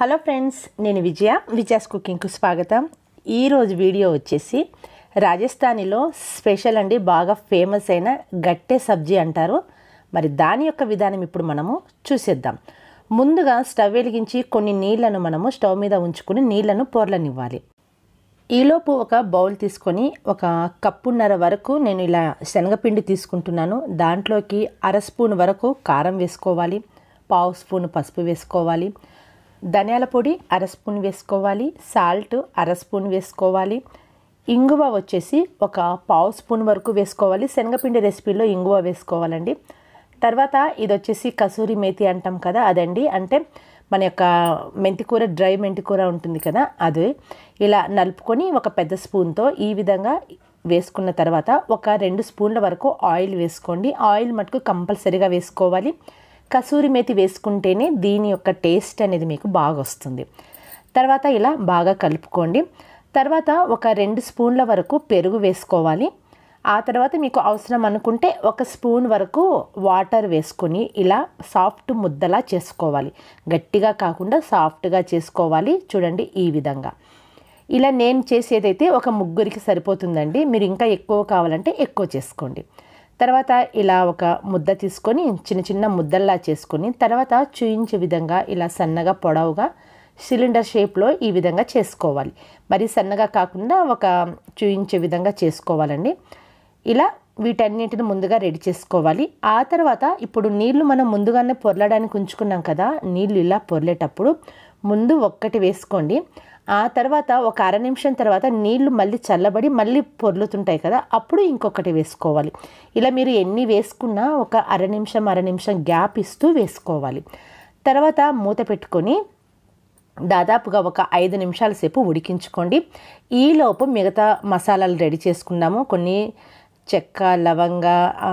hello friends నేను విజయ విజయాస్ కుకింగ్కు స్వాగతం ఈరోజు వీడియో వచ్చేసి రాజస్థానీలో స్పెషల్ అండి బాగా ఫేమస్ అయిన గట్టె సబ్జీ అంటారు మరి దాని యొక్క విధానం ఇప్పుడు మనము చూసేద్దాం ముందుగా స్టవ్ వెలిగించి కొన్ని నీళ్లను మనము స్టవ్ మీద ఉంచుకుని నీళ్లను పొర్లనివ్వాలి ఈలోపు ఒక బౌల్ తీసుకొని ఒక కప్పున్నర వరకు నేను ఇలా శనగపిండి తీసుకుంటున్నాను దాంట్లోకి అర స్పూన్ వరకు కారం వేసుకోవాలి పావు స్పూన్ పసుపు వేసుకోవాలి ధనియాల పొడి అర స్పూన్ వేసుకోవాలి సాల్ట్ అర స్పూన్ వేసుకోవాలి ఇంగువ వచ్చేసి ఒక పావు స్పూన్ వరకు వేసుకోవాలి శనగపిండి రెసిపీలో ఇంగువ వేసుకోవాలండి తర్వాత ఇది వచ్చేసి కసూరి మేతి అంటాం కదా అదండి అంటే మన యొక్క మెంతికూర డ్రై మెంతికూర ఉంటుంది కదా అది ఇలా నలుపుకొని ఒక పెద్ద స్పూన్తో ఈ విధంగా వేసుకున్న తర్వాత ఒక రెండు స్పూన్ల వరకు ఆయిల్ వేసుకోండి ఆయిల్ మటుకు కంపల్సరీగా వేసుకోవాలి కసూరి మేతి వేసుకుంటేనే దీని యొక్క టేస్ట్ అనేది మీకు బాగా వస్తుంది తర్వాత ఇలా బాగా కలుపుకోండి తర్వాత ఒక రెండు స్పూన్ల వరకు పెరుగు వేసుకోవాలి ఆ తర్వాత మీకు అవసరం అనుకుంటే ఒక స్పూన్ వరకు వాటర్ వేసుకొని ఇలా సాఫ్ట్ ముద్దలా చేసుకోవాలి గట్టిగా కాకుండా సాఫ్ట్గా చేసుకోవాలి చూడండి ఈ విధంగా ఇలా నేను చేసేదైతే ఒక ముగ్గురికి సరిపోతుందండి మీరు ఇంకా ఎక్కువ కావాలంటే ఎక్కువ చేసుకోండి తర్వాత ఇలా ఒక ముద్ద తీసుకొని చిన్న చిన్న ముద్దల్లా చేసుకొని తర్వాత చూయించే విధంగా ఇలా సన్నగా పొడవుగా సిలిండర్ షేప్లో ఈ విధంగా చేసుకోవాలి మరి సన్నగా కాకుండా ఒక చూయించే విధంగా చేసుకోవాలండి ఇలా వీటన్నిటిని ముందుగా రెడీ చేసుకోవాలి ఆ తర్వాత ఇప్పుడు నీళ్లు మనం ముందుగానే పొరలడానికి ఉంచుకున్నాం కదా నీళ్ళు ఇలా పొరలేటప్పుడు ముందు ఒక్కటి వేసుకోండి ఆ తర్వాత ఒక అర నిమిషం తర్వాత నీళ్లు మళ్ళీ చల్లబడి మళ్ళీ పొర్లుతుంటాయి కదా అప్పుడు ఇంకొకటి వేసుకోవాలి ఇలా మీరు ఎన్ని వేసుకున్నా ఒక అర నిమిషం అర నిమిషం గ్యాప్ ఇస్తూ వేసుకోవాలి తర్వాత మూత పెట్టుకొని దాదాపుగా ఒక ఐదు నిమిషాల సేపు ఉడికించుకోండి ఈలోపు మిగతా మసాలాలు రెడీ చేసుకున్నాము కొన్ని చెక్క లవంగ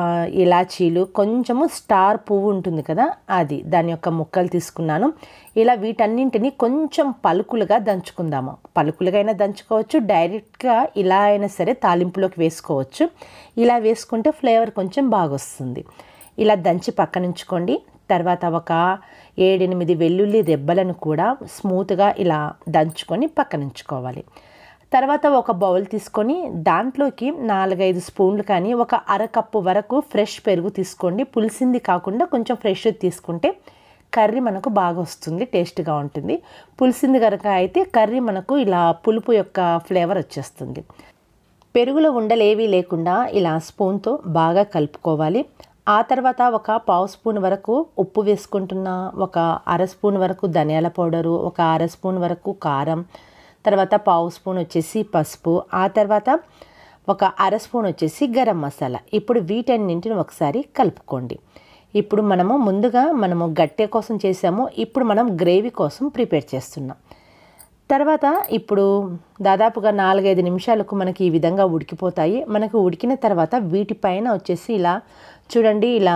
ఇలాచీలు కొంచెము స్టార్ పువ్వు ఉంటుంది కదా అది దాని యొక్క ముక్కలు తీసుకున్నాను ఇలా వీటన్నింటిని కొంచెం పలుకులుగా దంచుకుందాము పలుకులుగా అయినా దంచుకోవచ్చు డైరెక్ట్గా ఇలా అయినా సరే తాలింపులోకి వేసుకోవచ్చు ఇలా వేసుకుంటే ఫ్లేవర్ కొంచెం బాగా వస్తుంది ఇలా దంచి పక్కనుంచుకోండి తర్వాత ఒక ఏడెనిమిది వెల్లుల్లి రెబ్బలను కూడా స్మూత్గా ఇలా దంచుకొని పక్కనుంచుకోవాలి తర్వాత ఒక బౌల్ తీసుకొని దాంట్లోకి నాలుగైదు స్పూన్లు కానీ ఒక అరకప్పు వరకు ఫ్రెష్ పెరుగు తీసుకోండి పులిసింది కాకుండా కొంచెం ఫ్రెష్ తీసుకుంటే కర్రీ మనకు బాగా వస్తుంది టేస్ట్గా ఉంటుంది పులిసింది కనుక అయితే కర్రీ మనకు ఇలా పులుపు యొక్క ఫ్లేవర్ వచ్చేస్తుంది పెరుగులో ఉండలేవి లేకుండా ఇలా స్పూన్తో బాగా కలుపుకోవాలి ఆ తర్వాత ఒక పావు స్పూన్ వరకు ఉప్పు వేసుకుంటున్నా ఒక అర స్పూన్ వరకు ధనియాల పౌడరు ఒక అర స్పూన్ వరకు కారం తర్వాత పావు స్పూన్ వచ్చేసి పసుపు ఆ తర్వాత ఒక అర స్పూన్ వచ్చేసి గరం మసాలా ఇప్పుడు వీటన్నింటిని ఒకసారి కలుపుకోండి ఇప్పుడు మనము ముందుగా మనము గట్టె కోసం చేసాము ఇప్పుడు మనం గ్రేవీ కోసం ప్రిపేర్ చేస్తున్నాం తర్వాత ఇప్పుడు దాదాపుగా నాలుగైదు నిమిషాలకు మనకి ఈ విధంగా ఉడికిపోతాయి మనకు ఉడికిన తర్వాత వీటిపైన వచ్చేసి ఇలా చూడండి ఇలా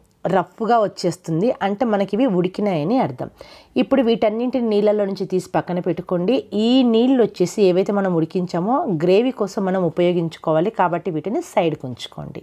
రఫ్గా వచ్చేస్తుంది అంటే మనకి ఇవి ఉడికినాయని అర్థం ఇప్పుడు వీటన్నింటిని నీళ్ళలో నుంచి తీసి పక్కన పెట్టుకోండి ఈ నీళ్ళు వచ్చేసి ఏవైతే మనం ఉడికించామో గ్రేవీ కోసం మనం ఉపయోగించుకోవాలి కాబట్టి వీటిని సైడ్కి ఉంచుకోండి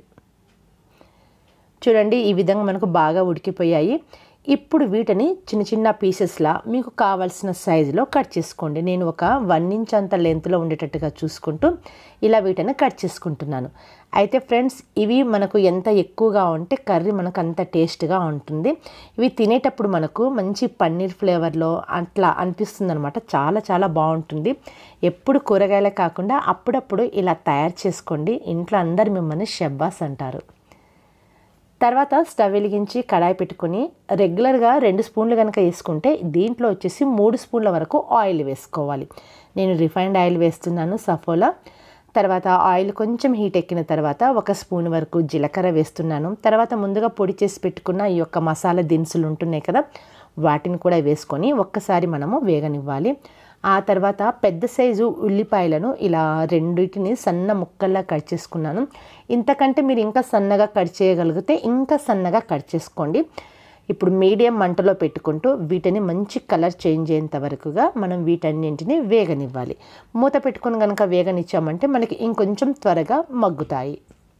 చూడండి ఈ విధంగా మనకు బాగా ఉడికిపోయాయి ఇప్పుడు వీటిని చిన్న చిన్న పీసెస్లా మీకు కావాల్సిన సైజులో కట్ చేసుకోండి నేను ఒక వన్ ఇంచ్ అంత లెంత్లో ఉండేటట్టుగా చూసుకుంటూ ఇలా వీటిని కట్ చేసుకుంటున్నాను అయితే ఫ్రెండ్స్ ఇవి మనకు ఎంత ఎక్కువగా ఉంటే కర్రీ మనకు అంత టేస్ట్గా ఉంటుంది ఇవి తినేటప్పుడు మనకు మంచి పన్నీర్ ఫ్లేవర్లో అట్లా అనిపిస్తుంది అనమాట చాలా చాలా బాగుంటుంది ఎప్పుడు కూరగాయలే కాకుండా అప్పుడప్పుడు ఇలా తయారు చేసుకోండి ఇంట్లో అందరు మిమ్మల్ని షెబ్బాస్ అంటారు తర్వాత స్టవ్ వెలిగించి కడాయి పెట్టుకొని రెగ్యులర్గా రెండు స్పూన్లు కనుక వేసుకుంటే దీంట్లో వచ్చేసి మూడు స్పూన్ల వరకు ఆయిల్ వేసుకోవాలి నేను రిఫైన్డ్ ఆయిల్ వేస్తున్నాను సఫోలా తర్వాత ఆయిల్ కొంచెం హీట్ ఎక్కిన తర్వాత ఒక స్పూన్ వరకు జీలకర్ర వేస్తున్నాను తర్వాత ముందుగా పొడి చేసి పెట్టుకున్న ఈ యొక్క మసాలా దినుసులు ఉంటున్నాయి కదా వాటిని కూడా వేసుకొని ఒక్కసారి మనము వేగనివ్వాలి ఆ తర్వాత పెద్ద సైజు ఉల్లిపాయలను ఇలా రెండింటిని సన్న ముక్కల్లా కట్ చేసుకున్నాను ఇంతకంటే మీరు ఇంకా సన్నగా కట్ చేయగలిగితే ఇంకా సన్నగా కట్ చేసుకోండి ఇప్పుడు మీడియం మంటలో పెట్టుకుంటూ వీటిని మంచి కలర్ చేంజ్ అయ్యేంత వరకుగా మనం వీటన్నింటిని వేగనివ్వాలి మూత పెట్టుకుని కనుక వేగనిచ్చామంటే మనకి ఇంకొంచెం త్వరగా మగ్గుతాయి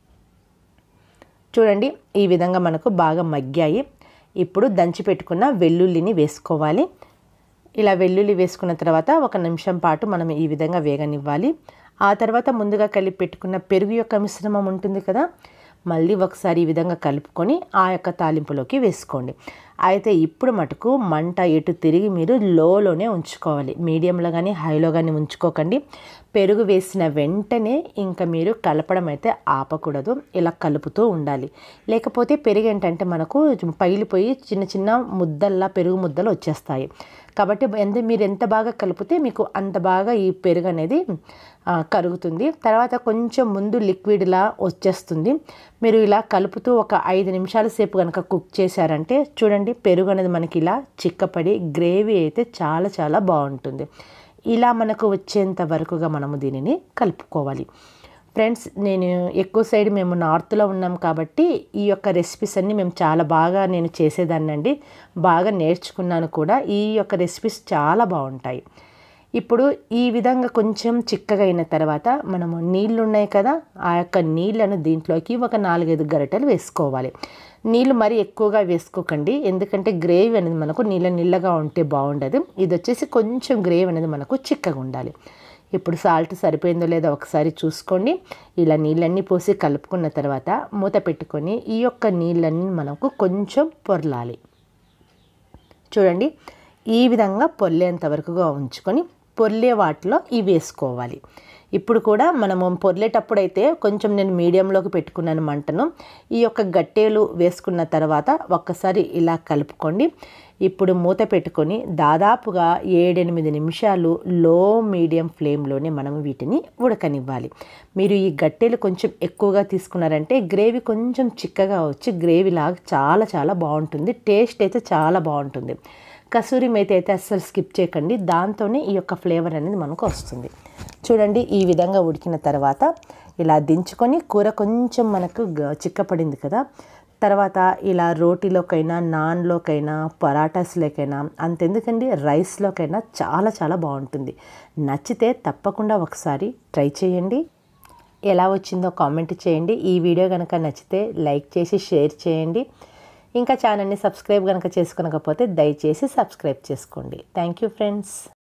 చూడండి ఈ విధంగా మనకు బాగా మగ్గాయి ఇప్పుడు దంచి పెట్టుకున్న వెల్లుల్లిని వేసుకోవాలి ఇలా వెల్లుల్లి వేసుకున్న తర్వాత ఒక నిమిషం పాటు మనం ఈ విధంగా వేగనివ్వాలి ఆ తర్వాత ముందుగా కలిపి పెట్టుకున్న పెరుగు యొక్క మిశ్రమం ఉంటుంది కదా మళ్ళీ ఒకసారి ఈ విధంగా కలుపుకొని ఆ యొక్క తాలింపులోకి వేసుకోండి అయితే ఇప్పుడు మటుకు మంట ఎటు తిరిగి మీరు లోలోనే ఉంచుకోవాలి మీడియంలో కానీ హైలో కానీ ఉంచుకోకండి పెరుగు వేసిన వెంటనే ఇంకా మీరు కలపడం అయితే ఆపకూడదు ఇలా కలుపుతూ ఉండాలి లేకపోతే పెరుగు ఏంటంటే మనకు పగిలిపోయి చిన్న చిన్న ముద్దల్లా పెరుగు ముద్దలు వచ్చేస్తాయి కాబట్టి ఎంత మీరు ఎంత బాగా కలిపితే మీకు అంత బాగా ఈ పెరుగు అనేది ఆ, కరుగుతుంది తర్వాత కొంచెం ముందు లిక్విడ్లా వచ్చేస్తుంది మీరు ఇలా కలుపుతూ ఒక ఐదు నిమిషాల సేపు కనుక కుక్ చేశారంటే చూడండి పెరుగు అనేది మనకి ఇలా చిక్కపడి గ్రేవీ అయితే చాలా చాలా బాగుంటుంది ఇలా మనకు వచ్చేంత వరకుగా మనము దీనిని కలుపుకోవాలి ఫ్రెండ్స్ నేను ఎక్కువ సైడ్ మేము నార్త్లో ఉన్నాం కాబట్టి ఈ యొక్క రెసిపీస్ అన్నీ మేము చాలా బాగా నేను చేసేదాన్నండి బాగా నేర్చుకున్నాను కూడా ఈ యొక్క రెసిపీస్ చాలా బాగుంటాయి ఇప్పుడు ఈ విధంగా కొంచెం చిక్కగా అయిన తర్వాత మనము నీళ్ళు ఉన్నాయి కదా ఆ యొక్క నీళ్ళను దీంట్లోకి ఒక నాలుగైదు గరిటెలు వేసుకోవాలి నీళ్ళు మరీ ఎక్కువగా వేసుకోకండి ఎందుకంటే గ్రేవీ అనేది మనకు నీళ్ళ నీళ్ళగా ఉంటే బాగుండదు ఇది వచ్చేసి కొంచెం గ్రేవీ అనేది మనకు చిక్కగా ఉండాలి ఇప్పుడు సాల్ట్ సరిపోయిందో లేదో ఒకసారి చూసుకోండి ఇలా నీళ్ళన్నీ పోసి కలుపుకున్న తర్వాత మూత పెట్టుకొని ఈ యొక్క నీళ్ళన్నీ మనకు కొంచెం పొరలాలి చూడండి ఈ విధంగా పొర్లేంత వరకుగా ఉంచుకొని పొర్లే వాటిలో ఇవి వేసుకోవాలి ఇప్పుడు కూడా మనము పొర్లేటప్పుడు అయితే కొంచెం నేను మీడియంలోకి పెట్టుకున్నాను మంటను ఈ యొక్క గట్టేలు వేసుకున్న తర్వాత ఒక్కసారి ఇలా కలుపుకోండి ఇప్పుడు మూత పెట్టుకొని దాదాపుగా ఏడెనిమిది నిమిషాలు లో మీడియం ఫ్లేమ్లోనే మనం వీటిని ఉడకనివ్వాలి మీరు ఈ గట్టెలు కొంచెం ఎక్కువగా తీసుకున్నారంటే గ్రేవీ కొంచెం చిక్కగా వచ్చి గ్రేవీ లాగా చాలా చాలా బాగుంటుంది టేస్ట్ అయితే చాలా బాగుంటుంది కసూరి మేతి అయితే అస్సలు స్కిప్ చేయకండి దాంతోనే ఈ యొక్క ఫ్లేవర్ అనేది మనకు వస్తుంది చూడండి ఈ విధంగా ఉడికిన తర్వాత ఇలా దించుకొని కూర కొంచెం మనకు గ- చిక్కపడింది కదా తర్వాత ఇలా రోటీలోకైనా నాన్లోకైనా పరాటాస్లోకైనా అంతెందుకండి రైస్లోకైనా చాలా చాలా బాగుంటుంది నచ్చితే తప్పకుండా ఒకసారి ట్రై చేయండి ఎలా వచ్చిందో కామెంట్ చేయండి ఈ వీడియో కనుక నచ్చితే లైక్ చేసి షేర్ చేయండి ఇంకా ఛానల్ని సబ్స్క్రైబ్ కనుక చేసుకునకపోతే దయచేసి సబ్స్క్రైబ్ చేసుకోండి థ్యాంక్ యూ ఫ్రెండ్స్